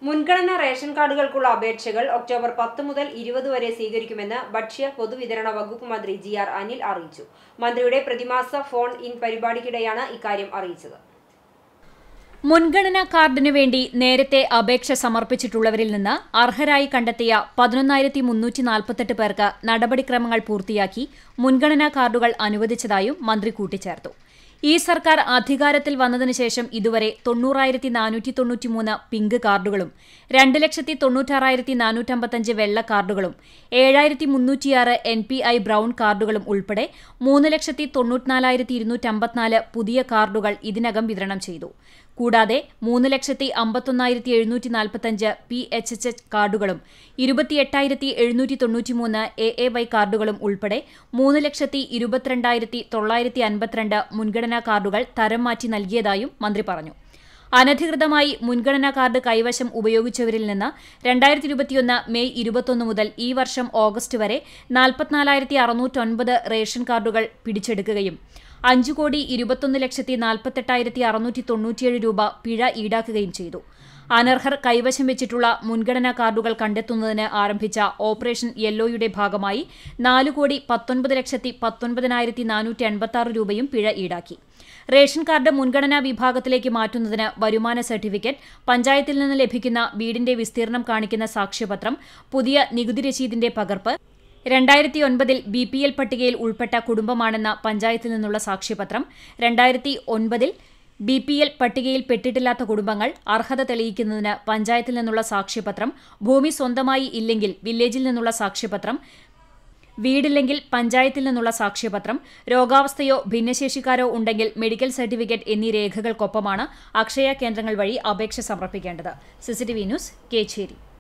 മുൻഗണനാ റേഷൻ കാർഡുകൾക്കുള്ള അപേക്ഷകൾ ഒക്ടോബർ പത്ത് മുതൽ ഇരുപത് വരെ സ്വീകരിക്കുമെന്ന് ഭക്ഷ്യ പൊതുവിതരണ വകുപ്പ് മന്ത്രി ജി ആർ അനിൽ അറിയിച്ചു മന്ത്രിയുടെ പ്രതിമാസ ഫോൺ ഇൻ പരിപാടിക്കിടെയാണ് ഇക്കാര്യം അറിയിച്ചത് മുൻഗണനാ കാർഡിനു വേണ്ടി നേരത്തെ അപേക്ഷ സമർപ്പിച്ചിട്ടുള്ളവരിൽ നിന്ന് അർഹരായി കണ്ടെത്തിയ പതിനൊന്നായിരത്തി മുന്നൂറ്റി നാൽപ്പത്തെട്ട് പേർക്ക് നടപടിക്രമങ്ങൾ പൂർത്തിയാക്കി മുൻഗണനാ കാർഡുകൾ അനുവദിച്ചതായും മന്ത്രി കൂട്ടിച്ചേർത്തു ഈ സർക്കാർ അധികാരത്തിൽ വന്നതിനു ശേഷം ഇതുവരെ തൊണ്ണൂറായിരത്തി നാനൂറ്റി തൊണ്ണൂറ്റിമൂന്ന് പിങ്ക് കാർഡുകളും രണ്ട് ലക്ഷത്തി തൊണ്ണൂറ്റാറായിരത്തി നാനൂറ്റമ്പത്തഞ്ച് വെള്ള കാർഡുകളും ഏഴായിരത്തി മുന്നൂറ്റിയാറ് എൻ പി ഐ ബ്രൌൺ കാർഡുകളും ഉൾപ്പെടെ മൂന്ന് ലക്ഷത്തി തൊണ്ണൂറ്റിനാലായിരത്തി ഇരുന്നൂറ്റമ്പത്തിനാല് പുതിയ കാർഡുകൾ ഇതിനകം വിതരണം ചെയ്തു കൂടാതെ മൂന്ന് ലക്ഷത്തി അമ്പത്തൊന്നായിരത്തി എഴുന്നൂറ്റി നാൽപ്പത്തഞ്ച് പി എച്ച് എച്ച് എച്ച് കാർഡുകളും ഇരുപത്തിയെട്ടായിരത്തി എഴുന്നൂറ്റി തൊണ്ണൂറ്റിമൂന്ന് എ എ വൈ കാർഡുകളും ഉൾപ്പെടെ മൂന്ന് ലക്ഷത്തി ഇരുപത്തിരണ്ടായിരത്തി തൊള്ളായിരത്തി അൻപത്തിരണ്ട് മുൻഗണനാ കാർഡുകൾ തരം മാറ്റി നൽകിയതായും മന്ത്രി പറഞ്ഞു അനധികൃതമായി മുൻഗണനാ കാർഡ് കൈവശം ഉപയോഗിച്ചവരിൽ നിന്ന് രണ്ടായിരത്തി ഇരുപത്തിയൊന്ന് മെയ് ഇരുപത്തൊന്ന് മുതൽ ഈ വർഷം ഓഗസ്റ്റ് വരെ നാൽപ്പത്തിനാലായിരത്തി അറുന്നൂറ്റൊൻപത് റേഷൻ കാർഡുകൾ പിടിച്ചെടുക്കുകയും അഞ്ചു കോടി ഇരുപത്തൊന്ന് ലക്ഷത്തി നാൽപ്പത്തെട്ടായിരത്തി അറുന്നൂറ്റി തൊണ്ണൂറ്റിയേഴ് രൂപ പിഴ ഈടാക്കുകയും ചെയ്തു അനർഹർ കൈവശം വെച്ചിട്ടുള്ള മുൻഗണനാ കാർഡുകൾ കണ്ടെത്തുന്നതിന് ആരംഭിച്ച ഓപ്പറേഷൻ യെല്ലോയുടെ ഭാഗമായി നാല് കോടി പത്തൊൻപത് ലക്ഷത്തി പത്തൊൻപതിനായിരത്തി നാനൂറ്റി എൺപത്തി രൂപയും പിഴ ഈടാക്കി റേഷൻ കാർഡ് മുൻഗണനാ വിഭാഗത്തിലേക്ക് മാറ്റുന്നതിന് വരുമാന സർട്ടിഫിക്കറ്റ് പഞ്ചായത്തിൽ നിന്ന് ലഭിക്കുന്ന വീടിന്റെ വിസ്തീർണം കാണിക്കുന്ന സാക്ഷ്യപത്രം പുതിയ നികുതി രസീതിന്റെ പകർപ്പ് രണ്ടായിരത്തി ഒൻപതിൽ ബി പി എൽ പട്ടികയിൽ ഉൾപ്പെട്ട കുടുംബമാണെന്ന പഞ്ചായത്തിൽ നിന്നുള്ള സാക്ഷ്യപത്രം രണ്ടായിരത്തി ഒൻപതിൽ ബി പി എൽ പട്ടികയിൽ പെട്ടിട്ടില്ലാത്ത കുടുംബങ്ങൾ അർഹത തെളിയിക്കുന്നതിന് പഞ്ചായത്തിൽ നിന്നുള്ള സാക്ഷ്യപത്രം ഭൂമി സ്വന്തമായി ഇല്ലെങ്കിൽ വില്ലേജിൽ നിന്നുള്ള സാക്ഷ്യപത്രം വീടില്ലെങ്കിൽ പഞ്ചായത്തിൽ നിന്നുള്ള സാക്ഷ്യപത്രം രോഗാവസ്ഥയോ ഭിന്നശേഷിക്കാരോ ഉണ്ടെങ്കിൽ മെഡിക്കൽ സർട്ടിഫിക്കറ്റ് എന്നീ രേഖകൾക്കൊപ്പമാണ് അക്ഷയ കേന്ദ്രങ്ങൾ വഴി അപേക്ഷ സമർപ്പിക്കേണ്ടത് സിസിടിവി ന്യൂസ് കേച്ചേരി